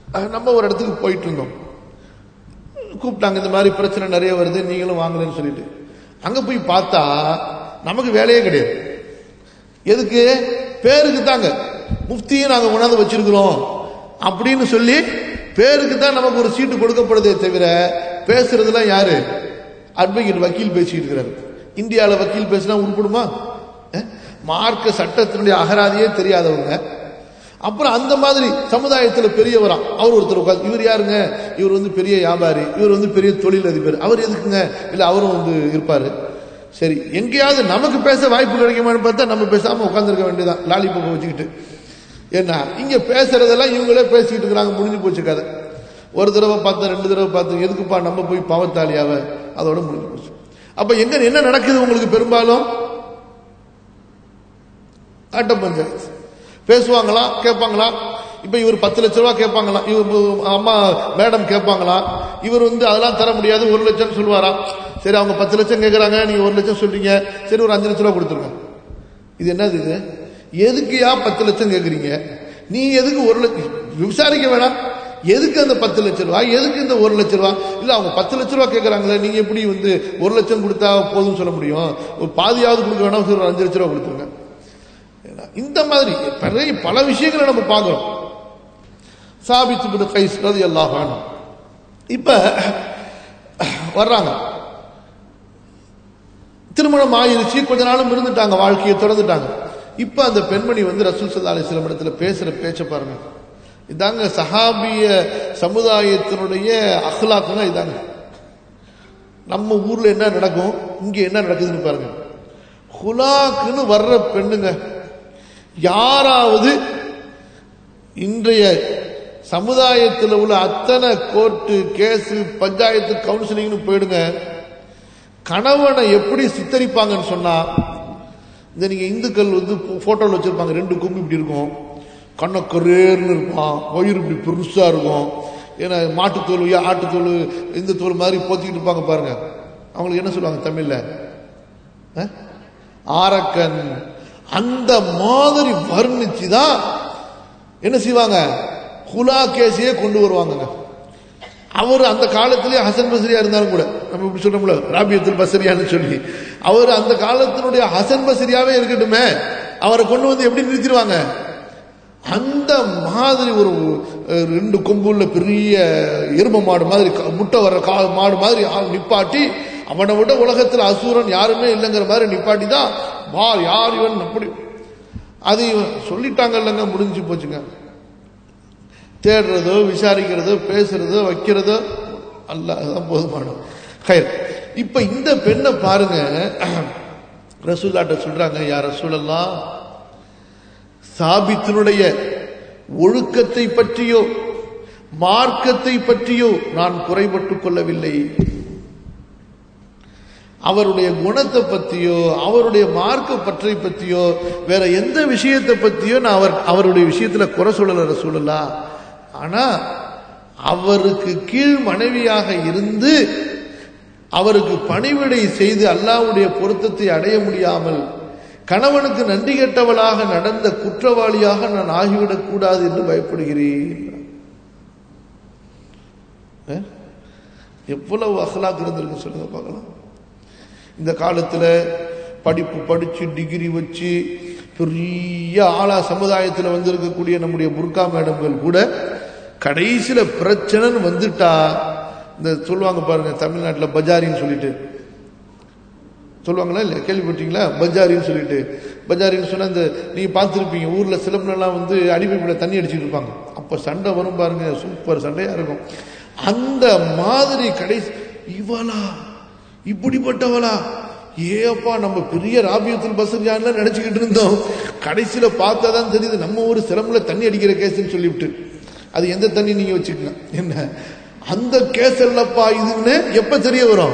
அஹ் நம்ம ஒரு இடத்துக்கு போயிட்டு இருந்தோம் கூப்பிட்டாங்க இந்த மாதிரி பிரச்சனை நிறைய வருது நீங்களும் வாங்கலன்னு சொல்லிட்டு அங்க போய் பார்த்தா நமக்கு வேலையே கிடையாது எதுக்கு பேருக்கு தாங்க முஃப்தியும் நாங்க கொண்டாந்து வச்சிருக்கிறோம் அப்படின்னு சொல்லி பேருக்கு தான் நமக்கு ஒரு சீட்டு கொடுக்கப்படுதே தவிர பேசுறதுலாம் யாரு அட்வொகேட் வக்கீல் பேசிட்டு இருக்கிறாரு இந்தியாவில் வக்கீல் பேசினா உருப்படுமா அஹ்? மார்க்க சட்டத்தினுடைய அகராதியே தெரியாதவங்க அப்புறம் அந்த மாதிரி சமுதாயத்தில் பெரியவரா அவர் ஒருத்தர் உட்காந்து இவர் யாருங்க இவர் வந்து பெரிய வியாபாரி இவர் வந்து பெரிய தொழிலதிபர் அவர் எதுக்குங்க இல்லை அவரும் வந்து இருப்பாரு சரி எங்கேயாவது நமக்கு பேச வாய்ப்பு கிடைக்குமான்னு பார்த்தா நம்ம பேசாம உட்காந்துருக்க வேண்டியதான் லாலிபப்பை வச்சுக்கிட்டு என்ன இங்க பேசுறதெல்லாம் இவங்களே பேசிக்கிட்டு இருக்கிறாங்க முடிஞ்சு போச்சு கதை ஒரு தடவை பார்த்தேன் ரெண்டு தடவை பார்த்தேன் எதுக்குப்பா நம்ம போய் பாவத்தாளியாவ அதோட முடிஞ்சு போச்சு அப்ப எங்க என்ன நடக்குது உங்களுக்கு பெரும்பாலும் ஆட்ட பஞ்சாயத்து பேசுவாங்களா கேட்பாங்களா இப்ப இவர் பத்து லட்ச ரூபா கேட்பாங்களா இவர் அம்மா மேடம் கேட்பாங்களா இவர் வந்து அதெல்லாம் தர முடியாது ஒரு லட்சம் சொல்லுவாராம் சரி அவங்க பத்து லட்சம் கேட்கறாங்க நீங்க ஒரு லட்சம் சொல்றீங்க சரி ஒரு அஞ்சு லட்ச ரூபா கொடுத்துருங்க இது என்னது இது எதுக்குயா பத்து லட்சம் கேட்குறீங்க நீ எதுக்கு ஒரு லட்சம் விசாரிக்க வேணாம் எதுக்கு அந்த பத்து லட்ச ரூபா எதுக்கு இந்த ஒரு லட்ச ரூபா இல்ல அவங்க பத்து லட்ச ரூபா கேட்கறாங்களே நீங்க எப்படி வந்து ஒரு லட்சம் கொடுத்தா போதும்னு சொல்ல முடியும் ஒரு பாதியாவது கொடுக்க வேணாம் சரி ஒரு அஞ்சு லட்ச ரூபா கொடுத்துருங்க இந்த மாதிரி நிறைய பல விஷயங்களை நம்ம பார்க்கிறோம் சாபித்து பின் கைஸ் ரதி அல்லாஹ் இப்ப வர்றாங்க திருமணம் ஆயிருச்சு கொஞ்ச நாளும் இருந்துட்டாங்க வாழ்க்கையை தொடர்ந்துட்டாங்க இப்ப அந்த பெண்மணி வந்து ரசூல் சல்லா அலிஸ்லாம் இடத்துல பேசுற பேச்ச பாருங்க இதாங்க சஹாபிய சமுதாயத்தினுடைய அஹ்லாக்குங்க இதாங்க நம்ம ஊர்ல என்ன நடக்கும் இங்க என்ன நடக்குதுன்னு பாருங்க ஹுலாக்குன்னு வர்ற பெண்ணுங்க யாராவது இன்றைய சமுதாயத்தில் உள்ள அத்தனை கோர்ட்டு கேஸு பஞ்சாயத்து கவுன்சிலிங்னு போயிடுங்க கணவனை எப்படி சித்தரிப்பாங்கன்னு சொன்னா இந்த நீங்க இந்துக்கள் வந்து போட்டோவில் வச்சிருப்பாங்க ரெண்டு கொம்பு இப்படி இருக்கும் கண்ணை கரேர்னு இருப்பான் வயிறு இப்படி பெருசா இருக்கும் ஏன்னா மாட்டுத்தோல் ஆட்டுத்தோல் இந்த தோல் மாதிரி போத்திக்கிட்டு இருப்பாங்க பாருங்க அவங்களுக்கு என்ன சொல்லுவாங்க தமிழ்ல அஹ்? ஆரக்கன் அந்த மாதிரி வர்ணிச்சு தான் என்ன செய்வாங்க ஹுலா கேஸையே கொண்டு வருவாங்கங்க அவர் அந்த காலத்திலே ஹசன் பசரியா இருந்தாலும் கூட நம்ம இப்படி சொல்றோம்ல ராபியத்தில் பசரியான்னு சொல்லி அவர் அந்த காலத்தினுடைய ஹசன் பசரியாவே இருக்கட்டுமே அவரை கொண்டு வந்து எப்படி நிறுத்திடுவாங்க அந்த மாதிரி ஒரு அஹ், ரெண்டு கொம்புள்ள பெரிய எரும மாடு மாதிரி க- முட்டை வர்ற கா மாடு மாதிரி ஆள் நிப்பாட்டி அவனை விட உலகத்தில் அசூரன் யாருமே இல்லைங்கிற மாதிரி நிப்பாட்டி தான் வா யார் இவன் அப்படி அது இவன் சொல்லிட்டாங்க இல்லைங்க முடிஞ்சு போச்சுங்க தேடுறதோ விசாரிக்கிறதோ பேசுறதோ வைக்கிறதோ அல்ல அதுதான் போதுமான கயிறு இப்ப இந்த பெண்ணை பாருங்க ரசூல்லாட்ட சொல்றாங்க யார் ரசூலெல்லாம் சாபித்தினுடைய ஒழுக்கத்தை பற்றியோ மார்க்கத்தை பற்றியோ நான் குறைபட்டுக் கொள்ளவில்லை அவருடைய குணத்தை பத்தியோ அவருடைய மார்க்க பற்றை பத்தியோ வேற எந்த விஷயத்தை பத்தியோ நான் அவர் அவருடைய விஷயத்துல குறை சொல்லல சூழலா ஆனா அவருக்கு கீழ் மனைவியாக இருந்து அவருக்கு பணிவிடை செய்து அல்லாஹ்வுடைய பொருத்தத்தை அடைய முடியாமல் கணவனுக்கு நன்றி கெட்டவளாக நடந்த குற்றவாளியாக நான் ஆகிவிடக் கூடாது என்று பயப்படுகிறேன் அஹ்? எவ்வளவு அகலாக் இருந்திருக்கு சொல்லுங்க பார்க்கலாம் இந்த காலத்துல படிப்பு படிச்சு டிகிரி வச்சு பெரிய ஆளா சமுதாயத்தில் வந்திருக்கக்கூடிய நம்முடைய புர்கா மேடம்கள் கூட கடைசியில பிரச்சனைன்னு வந்துட்டா இந்த சொல்லுவாங்க பாருங்க தமிழ்நாட்டில் பஜாரின்னு சொல்லிட்டு சொல்லுவாங்களா இல்லை கேள்விப்பட்டீங்களா பஜாரின்னு சொல்லிட்டு பஜாரின்னு சொன்னா இந்த நீங்க பார்த்துருப்பீங்க ஊர்ல சிலம்புலாம் வந்து அடிமைப்புல தண்ணி அடிச்சுட்டு இருப்பாங்க அப்ப சண்டை வரும் பாருங்க சூப்பர் சண்டையா இருக்கும் அந்த மாதிரி கடைசி இவளா இப்படிப்பட்டவளா ஏப்பா நம்ம பெரிய ராபியத்தில் பசங்க நினைச்சுக்கிட்டு இருந்தோம் கடைசியில பார்த்தா தான் தெரியுது நம்ம ஊர் சிலம்புல தண்ணி அடிக்கிற கேஸ்ன்னு சொல்லிவிட்டு அது எந்த தண்ணி நீங்க வச்சுக்கங்க என்ன அந்த கேஸ் இல்லப்பா இதுன்னு எப்ப தெரிய வரும்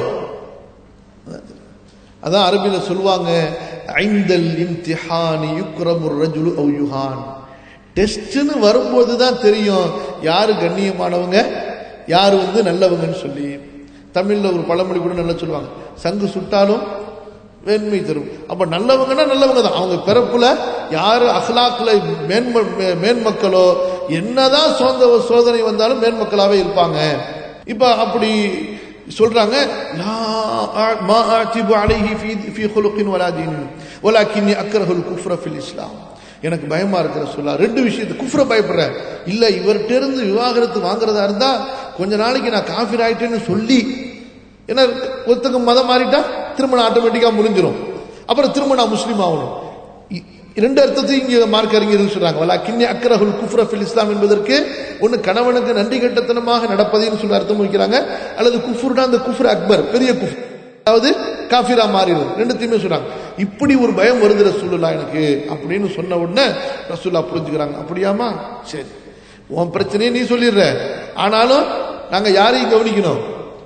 அதான் அரபில சொல்லுவாங்க ஐந்தல் இம்திஹானி யுக்ரமு ரஜுலு அவு யுஹான் டெஸ்ட்னு வரும்போது தான் தெரியும் யாரு கண்ணியமானவங்க யாரு வந்து நல்லவங்கன்னு சொல்லி தமிழ்ல ஒரு பழமொழி கூட நல்லா சொல்லுவாங்க சங்கு சுட்டாலும் வேண்மை தரும் அப்ப நல்லவங்கன்னா நல்லவங்க தான் அவங்க பிறப்புல யாரு அஹ்லாக்ல மேன்ம மே- மேன்மக்களோ என்னதான் சோந்த சோதனை வந்தாலும் மேன்மக்களாவே இருப்பாங்க இப்ப அப்படி சொல்றாங்க லா அ- மா அஅதிபு அலைஹி ஃபீ ஃபீ குலுகின் வலா தீனின் வலாக்கின்னி அக்ரஹுல் குஃப்ர ஃபில் இஸ்லாம் எனக்கு பயமா இருக்கிற சொல்லா ரெண்டு விஷயத்து குஃப்ர பயப்படுறேன் இல்ல இவர்கிட்ட இருந்து விவாகரத்து வாங்குறதா இருந்தா கொஞ்ச நாளைக்கு நான் காஃபிர் ஆயிட்டேன்னு சொல்லி ஏன்னா ஒருத்தங்க மதம் மாறிட்டா திருமணம் ஆட்டோமேட்டிக்கா முடிஞ்சிடும் அப்புறம் திரும்ப நான் முஸ்லீம் ஆகணும் இ- இரண்டு அர்த்தத்தையும் இங்க மார்க் அறிஞர்கள் சொல்றாங்க வலா கிண்ணி அக்ரஹுல் குஃப்ர ஃபில் இஸ்லாம் என்பதற்கு ஒன்னு கணவனுக்கு நன்றி கட்டத்தனமாக நடப்பதைன்னு சொல்லி அர்த்தம் வைக்கிறாங்க அல்லது குஃபுர்னா அந்த குஃப்ர் அக்பர் பெரிய குஃப் அதாவது காஃபிரா மாறிடுது ரெண்டுத்தையுமே சொல்றாங்க இப்படி ஒரு பயம் வருது ரசூலுல்லா எனக்கு அப்படின்னு சொன்ன உடனே ரசூல்லா புரிஞ்சுக்கிறாங்க அப்படியாமா சரி உன் பிரச்சனையை நீ சொல்லிடுற ஆனாலும் நாங்க யாரையும் கவனிக்கணும்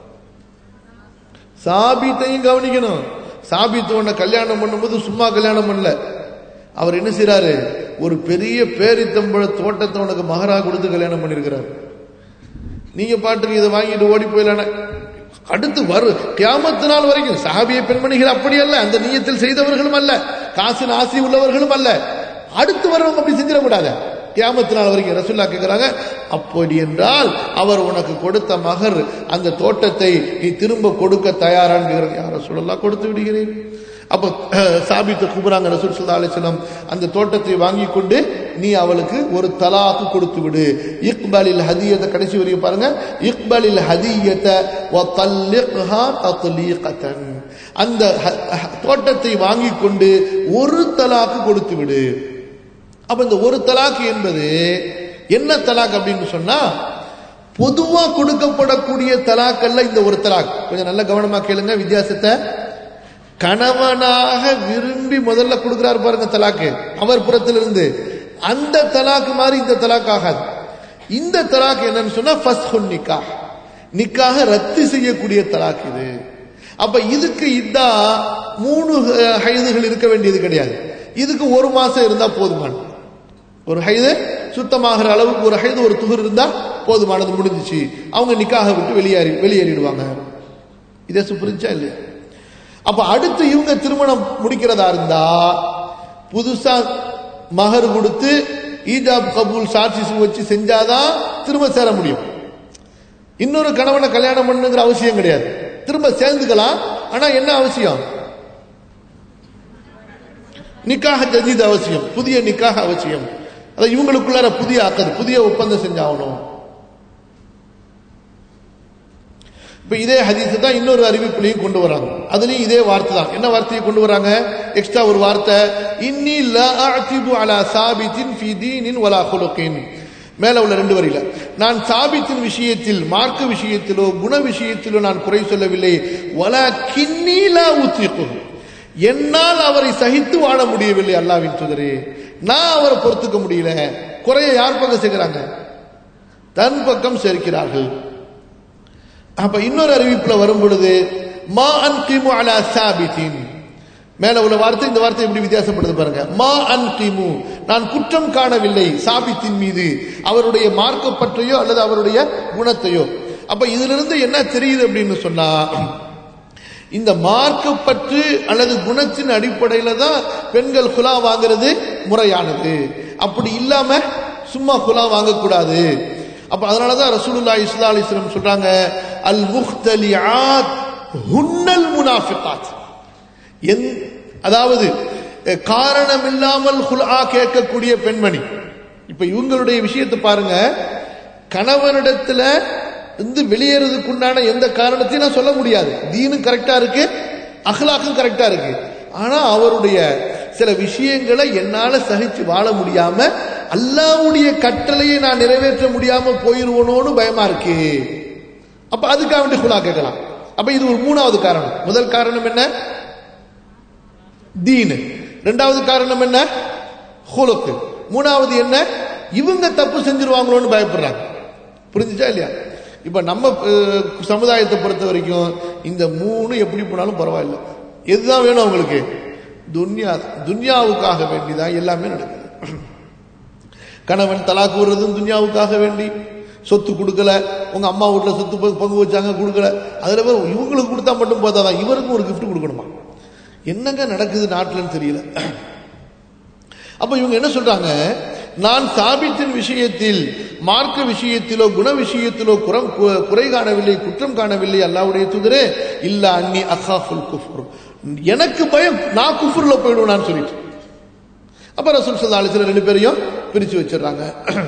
சாபித்தையும் கவனிக்கணும் சாபித்து உன்னை கல்யாணம் பண்ணும்போது சும்மா கல்யாணம் பண்ணல அவர் என்ன செய்றாரு ஒரு பெரிய பேரித்தம்பழ தோட்டத்தை உனக்கு மகரா கொடுத்து கல்யாணம் பண்ணியிருக்கிறார் நீங்க பாட்டுக்கு இதை வாங்கிட்டு ஓடி போயிடலான அடுத்து வரும் கியாமத்து நாள் வரைக்கும் சஹாபிய பெண்மணிகள் அப்படி அல்ல அந்த நீயத்தில் செய்தவர்களும் அல்ல காசின் ஆசி உள்ளவர்களும் அல்ல அடுத்து வரவங்க அப்படி செஞ்சிடக்கூடாது கியாமத்து நாள் வரைக்கும் ரசுல்லா கேட்கிறாங்க அப்படி என்றால் அவர் உனக்கு கொடுத்த மகர் அந்த தோட்டத்தை நீ திரும்ப கொடுக்க தயாரான்னு கேட்கிறாங்க யார சொல்லலாம் கொடுத்து விடுகிறேன் அப்போ அஹ், சாபித்து கூப்பிடுறாங்க ரசூல் சுல்லா அலிஸ்லாம் அந்த தோட்டத்தை வாங்கி கொண்டு நீ அவளுக்கு ஒரு தலாக்கு கொடுத்து விடு இக்பலில் ஹதியத்தை கடைசி வரைக்கும் பாருங்க இக்பலில் ஹதியத்தை வத்தல்லிக்ஹா தத்லீகத்தன் அந்த ஹ- ஹ- தோட்டத்தை வாங்கி கொண்டு ஒரு தலாக்கு கொடுத்து விடு அப்ப இந்த ஒரு தலாக்கு என்பது என்ன தலாக் அப்படின்னு சொன்னா பொதுவா கொடுக்கப்படக்கூடிய தலாக்கல்ல இந்த ஒரு தலாக் கொஞ்சம் நல்ல கவனமா கேளுங்க வித்தியாசத்தை கணவனாக விரும்பி முதல்ல கொடுக்கிறார் பாருங்க தலாக்கு அவர் புறத்திலிருந்து அந்த தலாக்கு மாதிரி இந்த தலாக் ஆகாது இந்த தலாக் என்னன்னு சொன்னா ஃபஸ்ஹுன் நிக்கா நிக்காக ரத்து செய்யக்கூடிய தலாக் இது அப்ப இதுக்கு இதா மூணு அஹ், ஹைதுகள் இருக்க வேண்டியது கிடையாது இதுக்கு ஒரு மாசம் இருந்தா போதுமானது ஒரு ஹைது சுத்தமாகிற அளவுக்கு ஒரு ஹைது ஒரு துகர் இருந்தா போதுமானது முடிஞ்சிச்சு அவங்க நிக்காக விட்டு வெளியேறி வெளியேறிடுவாங்க இதே புரிஞ்சா இல்லையா அப்ப அடுத்து இவங்க திருமணம் முடிக்கிறதா இருந்தா புதுசா மகர் கொடுத்து ஈஜாப் கபூல் சாட்சி வச்சு செஞ்சாதான் திரும்ப சேர முடியும் இன்னொரு கணவனை கல்யாணம் பண்ணுங்கிற அவசியம் கிடையாது திரும்ப சேர்ந்துக்கலாம் ஆனா என்ன அவசியம் நிக்காக ஜதீத் அவசியம் புதிய நிக்காக அவசியம் அதான் இவங்களுக்குள்ளார புதிய அக்கது புதிய ஒப்பந்தம் செஞ்சாகணும் இப்ப இதே ஹதீஸ் தான் இன்னொரு அறிவிப்புலையும் கொண்டு வராங்க அதுலயும் இதே வார்த்தை தான் என்ன வார்த்தையை கொண்டு வராங்க எக்ஸ்ட்ரா ஒரு வார்த்தை இன்னி லா அஅதிபு அலா சாபித்தின் ஃபி தீனின் வலா குலுகின் மேல உள்ள ரெண்டு வரியில நான் சாபித்தின் விஷயத்தில் மார்க்க விஷயத்திலோ குண விஷயத்திலோ நான் குறை சொல்லவில்லை வலா கின்னி லா உத்திக்கு என்னால் அவரை சகித்து வாழ முடியவில்லை அல்லாவின் தூதரே நான் அவரை பொறுத்துக்க முடியல குறைய யார் பக்கம் சேர்க்கிறாங்க தன் பக்கம் சேர்க்கிறார்கள் அப்ப இன்னொரு அறிவிப்புல வரும் பொழுது மா அன்கிமு அலா சாபித்தின் மேல உள்ள வார்த்தை இந்த வார்த்தை எப்படி வித்தியாசப்படுது பாருங்க மா அன்கிமு நான் குற்றம் காணவில்லை சாபித்தின் மீது அவருடைய மார்க்க பற்றையோ அல்லது அவருடைய குணத்தையோ அப்ப இதிலிருந்து என்ன தெரியுது அப்படின்னு சொன்னா இந்த மார்க்கப்பற்று அல்லது குணத்தின் அடிப்படையில தான் பெண்கள் குலா வாங்குறது முறையானது அப்படி இல்லாம சும்மா குலா வாங்கக்கூடாது அப்ப அதனாலதான் ரசூலுல்லாஹி ஸல்லல்லாஹு அலைஹி வஸல்லம் சொல்றாங்க அல் முக்தலிஆத் ஹுன்னல் முனாஃபிகாத் என் அதாவது அஹ், காரணம் இல்லாமல் குலா கேட்கக்கூடிய பெண்மணி இப்ப இவங்களுடைய விஷயத்தை பாருங்க கணவனிடத்துல இருந்து வெளியேறதுக்குண்டான எந்த காரணத்தையும் நான் சொல்ல முடியாது தீனும் கரெக்டா இருக்கு அஹ்லாக்கும் கரெக்டா இருக்கு ஆனா அவருடைய சில விஷயங்களை என்னால சகிச்சு வாழ முடியாம அல்லாவுடைய கட்டளையை நான் நிறைவேற்ற முடியாம போயிருவனோன்னு பயமா இருக்கு அப்ப அதுக்காக வேண்டி குலா கேட்கலாம் அப்ப இது ஒரு மூணாவது காரணம் முதல் காரணம் என்ன தீனு ரெண்டாவது காரணம் என்ன ஹுலுக்கு மூணாவது என்ன இவங்க தப்பு செஞ்சிருவாங்களோன்னு பயப்படுறாங்க புரிஞ்சுச்சா இல்லையா இப்ப நம்ம அஹ், சமுதாயத்தை பொறுத்த வரைக்கும் இந்த மூணு எப்படி போனாலும் பரவாயில்ல எதுதான் வேணும் அவங்களுக்கு துன்யா துன்யாவுக்காக வேண்டிதான் எல்லாமே நடக்குது கணவன் தலாக்கு விடுறதும் துன்யாவுக்காக வேண்டி சொத்து கொடுக்கல உங்க அம்மா வீட்டுல சொத்து பங்கு- பங்கு வச்சாங்க கொடுக்கல அதுல வேற இவங்களுக்கு கொடுத்தா மட்டும் போதாதான் இவருக்கும் ஒரு gift கொடுக்கணுமா என்னங்க நடக்குது நாட்டுலன்னு தெரியல அப்ப இவங்க என்ன சொல்றாங்க நான் சாபித்தின் விஷயத்தில் மார்க்க விஷயத்திலோ குண விஷயத்திலோ குறம் கு- குறை காணவில்லை குற்றம் காணவில்லை அல்லாவுடைய தூதரே இல்ல அன்னி அசாஃபுல் குஃபுர் எனக்கு பயம் நான் குஃபுர்ல போயிடுவேன் சொல்லிட்டு அப்ப ரசூல் சல்லா அலிஸ்ல ரெண்டு பேரையும் பிரிச்சு வச்சிடுறாங்க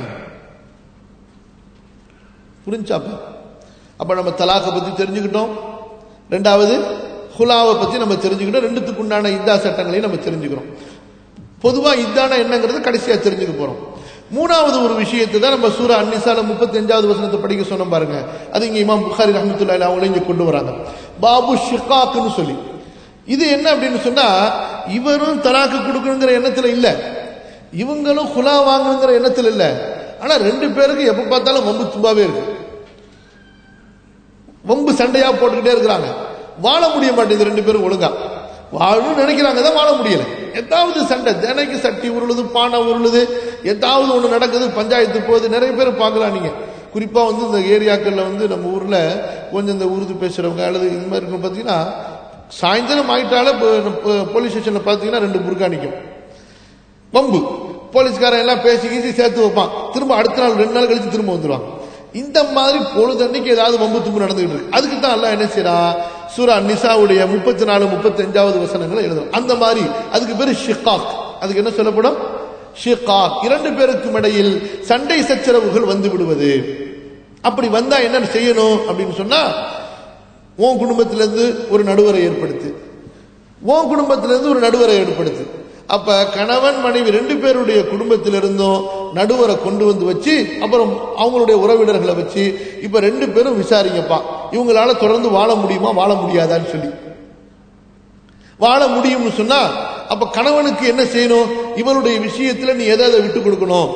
புரிஞ்சாப்ப அப்ப நம்ம தலாக்கை பத்தி தெரிஞ்சுக்கிட்டோம் ரெண்டாவது ஹுலாவை பத்தி நம்ம தெரிஞ்சுக்கிட்டோம் ரெண்டுத்துக்கு உண்டான இத்தா சட்டங்களையும் நம்ம தெரிஞ்சுக்கிறோம் பொதுவா இதான என்னங்கிறது கடைசியா தெரிஞ்சுக்க போறோம் மூணாவது ஒரு விஷயத்தை தான் நம்ம சூரா அன்னிசால முப்பத்தி அஞ்சாவது வசனத்தை படிக்க சொன்னோம் பாருங்க அது இங்க இமாம் புகாரி ரஹமத்துல்லாஹி அவங்களே இங்க கொண்டு வராங்க பாபு ஷிகாக்குன்னு சொல்லி இது என்ன அப்படின்னு சொன்னா இவரும் தலாக்கு கொடுக்கணுங்கிற எண்ணத்துல இல்ல இவங்களும் குலா வாங்கணுங்கிற எண்ணத்துல இல்ல ஆனா ரெண்டு பேருக்கு எப்ப பார்த்தாலும் வம்பு தும்பாவே இருக்கு வம்பு சண்டையா போட்டுக்கிட்டே இருக்கிறாங்க வாழ முடிய மாட்டேங்குது ரெண்டு பேரும் ஒழுங்கா வாழணும்னு நினைக்கிறாங்க தான் வாழ முடியல ஏதாவது சண்டை தினைக்கு சட்டி உருளுது பானை உருளுது ஏதாவது ஒண்ணு நடக்குது பஞ்சாயத்து போகுது நிறைய பேர் பார்க்கலாம் நீங்க குறிப்பா வந்து இந்த ஏரியாக்கள்ல வந்து நம்ம ஊர்ல கொஞ்சம் இந்த உருது பேசுறவங்க அல்லது இது மாதிரி இருக்கும் பாத்தீங்கன்னா சாயந்தரம் ஆயிட்டால போலீஸ் ஸ்டேஷன்ல பாத்தீங்கன்னா ரெண்டு புர்கா நிக்கும் வம்பு போலீஸ்காரன் எல்லாம் பேசி கீசி சேர்த்து வைப்பான் திரும்ப அடுத்த நாள் ரெண்டு நாள் கழிச்சு திரும்ப வந்துருவாங்க இந்த மாதிரி பொழுதன்னைக்கு ஏதாவது வம்பு தும்பு நடந்துகிட்டு இருக்கு அதுக்கு தான் எல்லாம் என்ன செய்யறான் சூரா நிசாவுடைய முப்பத்தி நாலு முப்பத்தி அஞ்சாவது வசனங்களை எழுதுறோம் அந்த மாதிரி அதுக்கு பேரு ஷிகாக் அதுக்கு என்ன சொல்லப்படும் ஷிகாக் இரண்டு பேருக்கும் இடையில் சண்டை சச்சரவுகள் வந்து விடுவது அப்படி வந்தா என்ன செய்யணும் அப்படின்னு சொன்னா உன் குடும்பத்திலிருந்து ஒரு நடுவரை ஏற்படுத்து உன் குடும்பத்திலிருந்து ஒரு நடுவரை ஏற்படுத்து அப்ப கணவன் மனைவி ரெண்டு பேருடைய குடும்பத்திலிருந்தும் நடுவரை கொண்டு வந்து வச்சு அப்புறம் அவங்களுடைய உறவினர்களை வச்சு இப்ப ரெண்டு பேரும் விசாரிங்கப்பா இவங்களால தொடர்ந்து வாழ முடியுமா வாழ முடியாதான்னு சொல்லி வாழ முடியும்னு சொன்னா அப்ப கணவனுக்கு என்ன செய்யணும் இவருடைய விஷயத்துல நீ எதை எதை விட்டு கொடுக்கணும்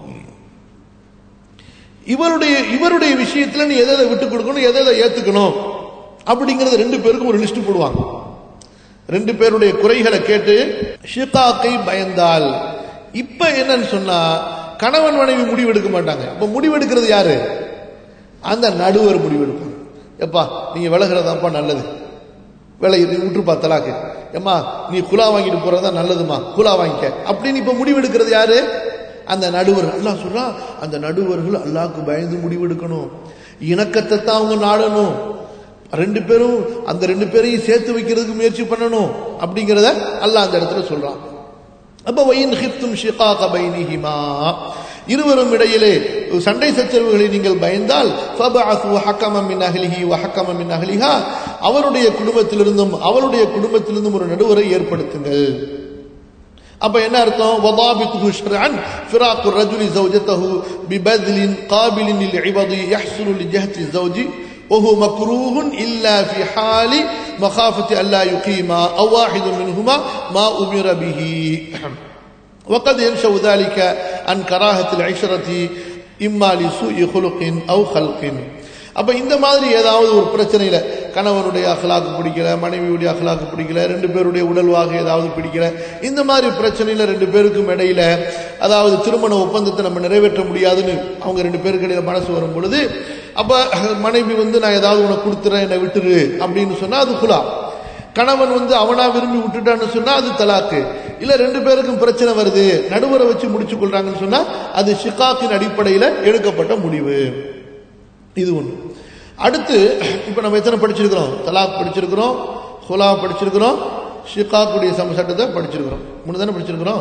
இவருடைய இவருடைய விஷயத்துல நீ எதை எதை விட்டு கொடுக்கணும் எதை எதை ஏத்துக்கணும் அப்படிங்கறது ரெண்டு பேருக்கும் ஒரு லிஸ்ட் போடுவாங்க ரெண்டு பேருடைய குறைகளை கேட்டு ஷிகாக்கை பயந்தால் இப்ப என்னன்னு சொன்னா கணவன் மனைவி முடிவெடுக்க மாட்டாங்க இப்ப முடிவெடுக்கிறது யாரு அந்த நடுவர் முடிவெடுப்பாங்க எப்பா நீங்க விலகிறதாப்பா நல்லது விலை விட்டுருப்பா தலாக்கு ஏம்மா நீ குலா வாங்கிட்டு போறதா நல்லதுமா குலா வாங்கிக்க அப்படின்னு இப்ப முடிவெடுக்கிறது யாரு அந்த நடுவர் அல்லாஹ் சொல்றான் அந்த நடுவர்கள் அல்லாஹ்க்கு பயந்து முடிவெடுக்கணும் இணக்கத்தை தான் அவங்க நாடணும் ரெண்டு பேரும் அந்த ரெண்டு பேரையும் சேர்த்து வைக்கிறதுக்கு முயற்சி பண்ணணும் அப்படிங்கிறத அல்லாஹ் அந்த இடத்துல சொல்றான் அப்ப வயின் ஹிப்தும் ஷிகாக பைனிஹிமா இருவரும் இடையிலே சண்டை சச்சரவுகளை நீங்கள் பயந்தால் ஃபபஅஸு ஹக்கமம் மின் அஹ்லிஹி வ ஹக்கமம் மின் அஹ்லிஹா அவருடைய குடும்பத்திலிருந்தும் அவளுடைய குடும்பத்திலிருந்தும் ஒரு நடுவரை ஏற்படுத்துங்கள் அப்ப என்ன அர்த்தம் வதாபித்துஹு ஷர்அன் ஃபிராக்கு الرجل زوجته ببذل قابل للعوض يحصل لجهة الزوج وهو مكروه إلا في حال مخافة ألا يقيما أو واحد منهما ما أمر به وقد ينشأ ذلك عن كراهة العشرة إما لسوء خلق أو خلق அப்ப இந்த மாதிரி ஏதாவது ஒரு பிரச்சனையில கணவனுடைய அகலாக்கு பிடிக்கல மனைவியுடைய அகலாக்கு பிடிக்கல ரெண்டு பேருடைய உடல்வாக ஏதாவது பிடிக்கல இந்த மாதிரி பிரச்சனையில ரெண்டு பேருக்கும் இடையில அதாவது திருமண ஒப்பந்தத்தை நம்ம நிறைவேற்ற முடியாதுன்னு அவங்க ரெண்டு பேருக்கு இடையில மனசு வரும் பொழுது அப்ப மனைவி வந்து நான் ஏதாவது உனக்கு கொடுத்துறேன் என்னை விட்டுரு அப்படின்னு சொன்னா அது குலா கணவன் வந்து அவனா விரும்பி விட்டுட்டான்னு சொன்னா அது தலாக்கு இல்ல ரெண்டு பேருக்கும் பிரச்சனை வருது நடுவரை வச்சு முடிச்சு கொள்றாங்கன்னு சொன்னா அது ஷிகாக்கின் அடிப்படையில எடுக்கப்பட்ட முடிவு இது ஒண்ணு அடுத்து இப்ப நம்ம எத்தனை படிச்சிருக்கிறோம் தலாக் படிச்சிருக்கிறோம் ஹுலா படிச்சிருக்கிறோம் ஷிகாக்குடைய சம சட்டத்தை படிச்சிருக்கிறோம் மூணு தானே படிச்சிருக்கிறோம்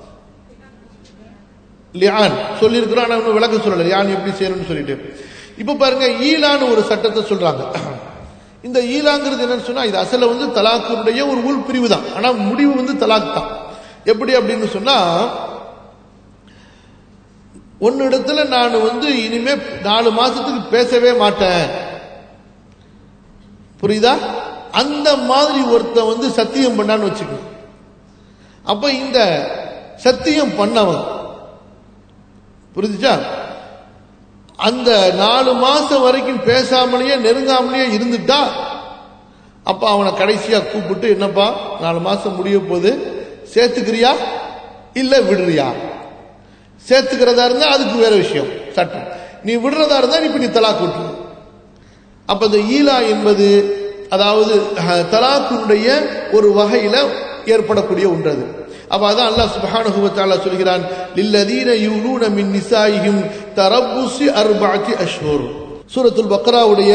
லியான் சொல்லியிருக்கிறோம் ஆனா இன்னும் விளக்கம் சொல்லல லியான் எப்படி செய்யணும்னு சொல்லிட்டு இப்ப பாருங்க ஈலான்னு ஒரு சட்டத்தை சொல்றாங்க இந்த ஈலாங்கிறது என்னன்னு சொன்னா இது அசல வந்து தலாக்குடைய ஒரு உள் பிரிவு தான் ஆனா முடிவு வந்து தலாக் தான் எப்படி அப்படின்னு சொன்னா ஒன்னு இடத்துல நான் வந்து இனிமே நாலு மாசத்துக்கு பேசவே மாட்டேன் புரியுதா அந்த மாதிரி ஒருத்தன் வந்து சத்தியம் பண்ணான்னு வச்சுக்க அப்ப இந்த சத்தியம் பண்ணவன் புரிஞ்சுச்சா அந்த நாலு மாசம் வரைக்கும் பேசாமலேயே நெருங்காமலேயே இருந்துட்டா அப்ப அவனை கடைசியா கூப்பிட்டு என்னப்பா நாலு மாசம் முடிய போது சேர்த்துக்கிறியா இல்ல விடுறியா சேர்த்துக்கிறதா இருந்தா அதுக்கு வேற விஷயம் சட்டம் நீ விடுறதா இருந்தா இப்ப நீ தலாக் விட்டுரு அப்ப இந்த ஈலா என்பது அதாவது தலாக்குடைய ஒரு வகையில ஏற்படக்கூடிய ஒன்றது அப்ப அதான் அல்லாஹ் சுப்ஹானஹு வ தஆலா சொல்கிறான் லில்லதீன யூலூன மின் நிசாயிஹிம் தரப்புசி அர்பஅத்தி அஷ்ஹுர் சூரத்துல் பக்ராவுடைய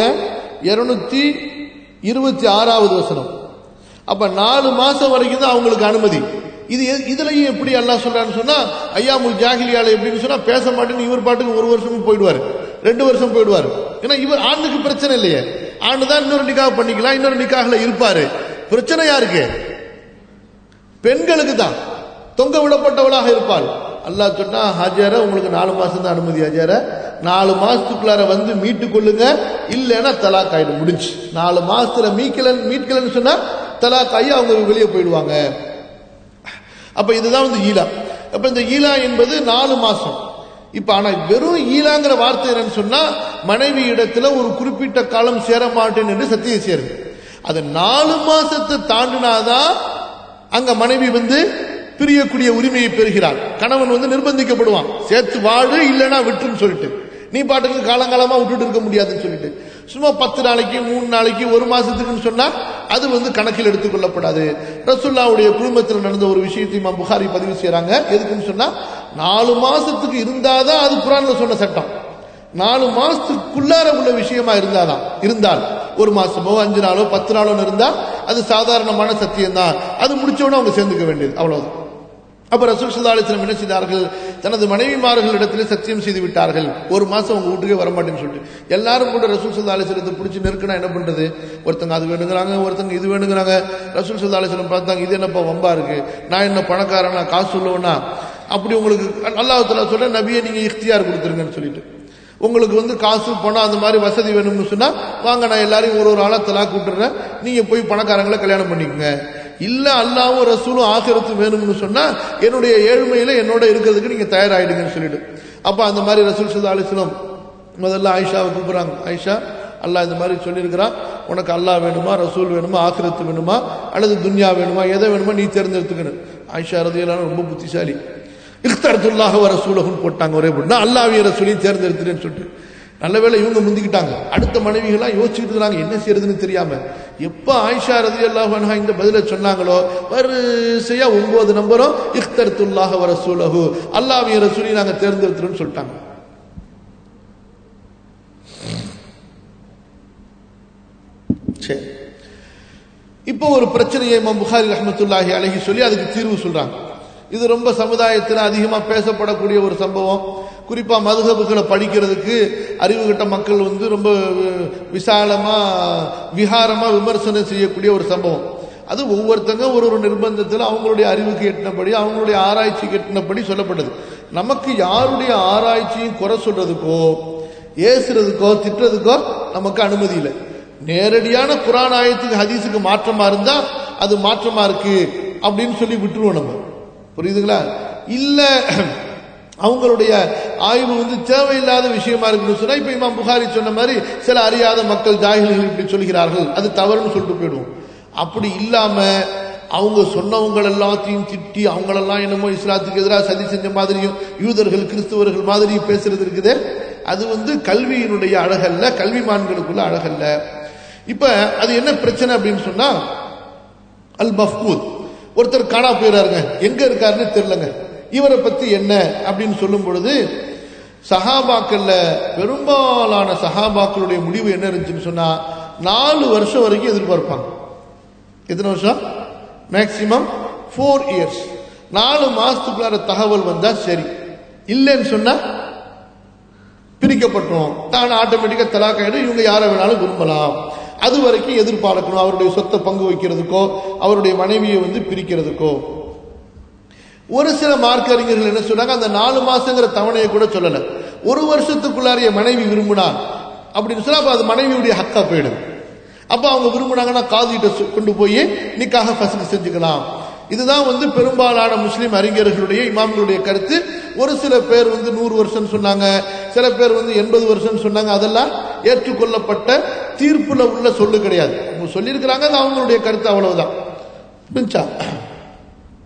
226 ஆறாவது வசனம் அப்ப நாலு மாசம் வரைக்கும் தான் அவங்களுக்கு அனுமதி இது எ- இதுலயும் எப்படி அல்லாஹ் சொல்றான்னு சொன்னா ஐயாமுல் ஜாகிலியால எப்படின்னு சொன்னா பேச மாட்டேன்னு இவர் பாட்டுக்கு ஒரு வருஷமும் போயிடுவாரு ரெண்டு வருஷம் போயிடுவாரு ஏன்னா இவர் ஆணுக்கு பிரச்சனை இல்லையே ஆணு தான் இன்னொரு நிக்காக பண்ணிக்கலாம் இன்னொரு நிக்காகல இருப்பாரு பிரச்சனை யாருக்கு பெண்களுக்கு தான் தொங்க விடப்பட்டவளாக இருப்பாள் அல்லாஹ் சொன்னா ஹஜர உங்களுக்கு நாலு மாசம் தான் அனுமதி ஹஜர நாலு மாசத்துக்குள்ளார வந்து மீட்டு கொள்ளுங்க இல்லைன்னா தலாக் ஆயிடும் முடிஞ்சு நாலு மாசத்துல மீட்கல மீட்கலன்னு சொன்னா தலாக் ஆகி அவங்க வெளியே போயிடுவாங்க அப்ப இதுதான் வந்து ஈலா அப்ப இந்த ஈலா என்பது நாலு மாசம் இப்ப ஆனா வெறும் ஈலாங்கிற வார்த்தை என்னன்னு சொன்னா மனைவி இடத்துல ஒரு குறிப்பிட்ட காலம் சேர மாட்டேன் என்று சத்தியம் சேருது அது நாலு மாசத்தை தாண்டினாதான் அங்க மனைவி வந்து பிரியக்கூடிய உரிமையை பெறுகிறாள் கணவன் வந்து நிர்பந்திக்கப்படுவான் சேர்த்து வாழு இல்லைன்னா விட்டுன்னு சொல்லிட்டு நீ பாட்டுக்கு காலங்காலமா விட்டுட்டு இருக்க முடியாதுன்னு சொல்லிட்டு சும்மா பத்து நாளைக்கு மூணு நாளைக்கு ஒரு மாசத்துக்குன்னு சொன்னா அது வந்து கணக்கில் எடுத்துக்கொள்ளப்படாது ரசுல்லாவுடைய குடும்பத்தில் நடந்த ஒரு விஷயத்தை இமாம் புகாரி பதிவு செய்றாங்க எதுக்குன்னு சொன்னா நாலு மாசத்துக்கு இருந்தாதான் அது குரான்ல சொன்ன சட்டம் நாலு மாசத்துக்குள்ளார உள்ள விஷயமா இருந்தாதான் இருந்தால் ஒரு மாசமோ அஞ்சு நாளோ பத்து நாளோ இருந்தா அது சாதாரணமான சத்தியம் தான் அது முடிச்சோட அவங்க சேர்ந்துக்க வேண்டியது அவ்வளவுதான் அப்ப ரசூல் ஸல்லல்லாஹு அலைஹி வஸல்லம் என்ன செய்தார்கள் தனது மனைவிமார்களிடத்திலே சத்தியம் செய்து விட்டார்கள் ஒரு மாசம் உங்க வீட்டுக்கே வர மாட்டேன்னு சொல்லிட்டு எல்லாரும் கூட ரசூல் ஸல்லல்லாஹு அலைஹி வஸல்லத்தை பிடிச்சி நெருக்கினா என்ன பண்றது ஒருத்தங்க அது வேணுங்கிறாங்க ஒருத்தங்க இது வேணுங்கிறாங்க ரசூல் ஸல்லல்லாஹு அலைஹி வஸல்லம் பார்த்தாங்க இது என்னப்பா வம்பா இருக்கு நான் என்ன பணக்காரனா காசு உள்ளவனா அப்படி உங்களுக்கு அல்லாஹ் தஆலா சொல்ற நபியை நீங்க இஃப்தியார் கொடுத்துருங்கன்னு சொல்லிட்டு உங்களுக்கு வந்து காசு பணம் அந்த மாதிரி வசதி வேணும்னு சொன்னா வாங்க நான் எல்லாரையும் ஒரு ஒரு ஆளா தலாக் விட்டுறேன் நீங்க போய் பணக்காரங்களை கல்யாணம் பண்ணிக்கங்க இல்ல அல்லாவும் ரசூலும் ஆசிரத்து வேணும்னு சொன்னா என்னுடைய ஏழ்மையில என்னோட இருக்கிறதுக்கு நீங்க தயாராயிடுங்கன்னு சொல்லிட்டு அப்ப அந்த மாதிரி ரசூல் சல்லா அலிஸ்லாம் முதல்ல ஆயிஷாவை கூப்பிடுறாங்க ஆயிஷா அல்லாஹ் இந்த மாதிரி சொல்லியிருக்கிறான் உனக்கு அல்லாஹ் வேணுமா ரசூல் வேணுமா ஆசிரத்து வேணுமா அல்லது துன்யா வேணுமா எதை வேணுமா நீ தேர்ந்தெடுத்துக்கணும் ஆயிஷா ரதியெல்லாம் ரொம்ப புத்திசாலி இஃப்தர்துல்லாஹ் வ ரசூலஹுன்னு போட்டாங்க ஒரே போட்டு நான் அல்லாஹ்விய ரசூலையும் தேர்ந்தெடுத்துட்டேன்னு சொல்லிட்டு நல்ல வேளை இவங்க முந்திக்கிட்டாங்க அடுத்த மனைவிகளாம் யோசிச்சுட்டு இருக்கிறாங்க என்ன செய்யறதுன்னு தெரியாம எப்ப ஆயிஷா ரதி அல்லாஹ் இந்த பதில சொன்னாங்களோ வரிசையா ஒன்பது நம்பரும் இஃப்தர்துல்லாஹ் வ ரசூலஹு அல்லாஹ்விய ரசூலையும் நாங்க தேர்ந்தெடுத்துறோம்னு சொல்லிட்டாங்க சரி இப்போ ஒரு பிரச்சனையை இமாம் புகாரி ரஹ்மத்துல்லாஹி அலைஹி சொல்லி அதுக்கு தீர்வு சொல்றாங்க இது ரொம்ப சமுதாயத்தில் அதிகமா பேசப்படக்கூடிய ஒரு சம்பவம் குறிப்பா மதுகபுகளை படிக்கிறதுக்கு அறிவு கட்ட மக்கள் வந்து ரொம்ப வி- விசாலமா விகாரமா விமர்சனம் செய்யக்கூடிய ஒரு சம்பவம் அது ஒவ்வொருத்தங்க ஒரு ஒரு நிர்பந்தத்தில் அவங்களுடைய அறிவுக்கு எட்டினபடி அவங்களுடைய ஆராய்ச்சிக்கு எட்டினபடி சொல்லப்பட்டது நமக்கு யாருடைய ஆராய்ச்சியும் குறை சொல்றதுக்கோ ஏசுறதுக்கோ திட்டுறதுக்கோ நமக்கு அனுமதி இல்லை நேரடியான குரான் ஆயத்துக்கு ஹதீஸுக்கு மாற்றமா இருந்தா அது மாற்றமா இருக்கு அப்படின்னு சொல்லி விட்டுருவோம் நம்ம புரியுதுங்களா இல்ல அவங்களுடைய ஆய்வு வந்து தேவையில்லாத விஷயமா இருக்குன்னு சொன்னா இப்ப இமாம் புகாரி சொன்ன மாதிரி சில அறியாத மக்கள் ஜாகில்கள் இப்படி சொல்கிறார்கள் அது தவறுன்னு சொல்லிட்டு போயிடுவோம் அப்படி இல்லாம அவங்க சொன்னவங்க எல்லாத்தையும் திட்டி அவங்களெல்லாம் என்னமோ இஸ்லாத்துக்கு எதிராக சதி செஞ்ச மாதிரியும் யூதர்கள் கிறிஸ்துவர்கள் மாதிரி பேசுறது இருக்குதே அது வந்து கல்வியினுடைய அழகல்ல கல்விமான்களுக்குள்ள அழகல்ல இப்ப அது என்ன பிரச்சனை அப்படின்னு சொன்னா அல் மஃபூத் ஒருத்தர் காணா போயிறாருங்க எங்க இருக்காருன்னு தெரியலங்க இவரை பத்தி என்ன அப்படின்னு சொல்லும் பொழுது சஹாபாக்கள்ல பெரும்பாலான சஹாபாக்களுடைய முடிவு என்ன இருந்துச்சுன்னு சொன்னா நாலு வருஷம் வரைக்கும் எதிர்பார்ப்பாங்க எத்தனை வருஷம் மேக்சிமம் ஃபோர் இயர்ஸ் நாலு மாசத்துக்குள்ளார தகவல் வந்தா சரி இல்லைன்னு சொன்னா பிரிக்கப்பட்டோம் தான் ஆட்டோமேட்டிக்கா தலாக்காயிடும் இவங்க யாரை வேணாலும் விரும்பலாம் அது வரைக்கும் எதிர்பார்க்கணும் அவருடைய சொத்தை பங்கு வைக்கிறதுக்கோ அவருடைய மனைவியை வந்து பிரிக்கிறதுக்கோ ஒரு சில மார்க்க அறிஞர்கள் என்ன சொன்னாங்க அந்த நாலு மாசங்கிற தவணையை கூட சொல்லல ஒரு வருஷத்துக்குள்ளாரிய மனைவி விரும்பினா அப்படின்னு சொன்னா அப்ப அது மனைவியுடைய ஹக்கா போயிடும் அப்ப அவங்க விரும்பினாங்கன்னா காதிட்ட கொண்டு போய் நிக்காக ஃபசல் செஞ்சுக்கலாம் இதுதான் வந்து பெரும்பாலான முஸ்லிம் அறிஞர்களுடைய இமாம்களுடைய கருத்து ஒரு சில பேர் வந்து நூறு வருஷம் சொன்னாங்க சில பேர் வந்து எண்பது வருஷம் சொன்னாங்க அதெல்லாம் ஏற்றுக்கொள்ளப்பட்ட தீர்ப்புல உள்ள சொல்லு கிடையாது அவங்க சொல்லியிருக்கிறாங்க அது அவங்களுடைய கருத்து அவ்வளவுதான் புரிஞ்சா